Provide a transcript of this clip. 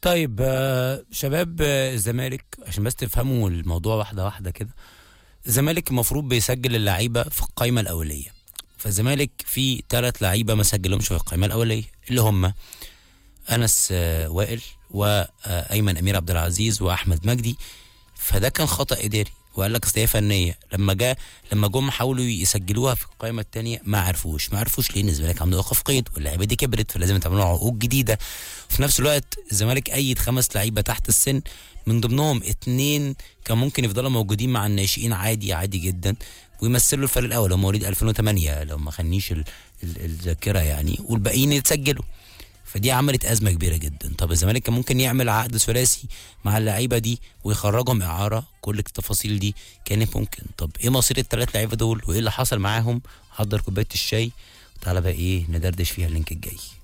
طيب آه، شباب آه، الزمالك عشان بس تفهموا الموضوع واحده واحده كده الزمالك المفروض بيسجل اللعيبه في القائمه الاوليه فالزمالك في ثلاث لعيبه ما سجلهمش في القائمه الاوليه اللي هم انس آه، وائل وايمن امير عبد العزيز واحمد مجدي فده كان خطا اداري وقال لك اصل هي فنيه لما جاء لما جم حاولوا يسجلوها في القائمه الثانيه ما عرفوش ما عرفوش ليه إن الزمالك عنده ايقاف قيد واللعيبه دي كبرت فلازم تعملوا عقود جديده وفي نفس الوقت الزمالك ايد خمس لعيبه تحت السن من ضمنهم اتنين كان ممكن يفضلوا موجودين مع الناشئين عادي عادي جدا ويمثلوا الفريق الاول هم مواليد 2008 لو ما خنيش ال- ال- الذاكره يعني والباقيين يتسجلوا فدي عملت ازمه كبيره جدا طب الزمالك كان ممكن يعمل عقد ثلاثي مع اللعيبه دي ويخرجهم اعاره كل التفاصيل دي كانت ممكن طب ايه مصير الثلاث لعيبه دول وايه اللي حصل معاهم حضر كوبايه الشاي وتعالى بقى ايه ندردش فيها اللينك الجاي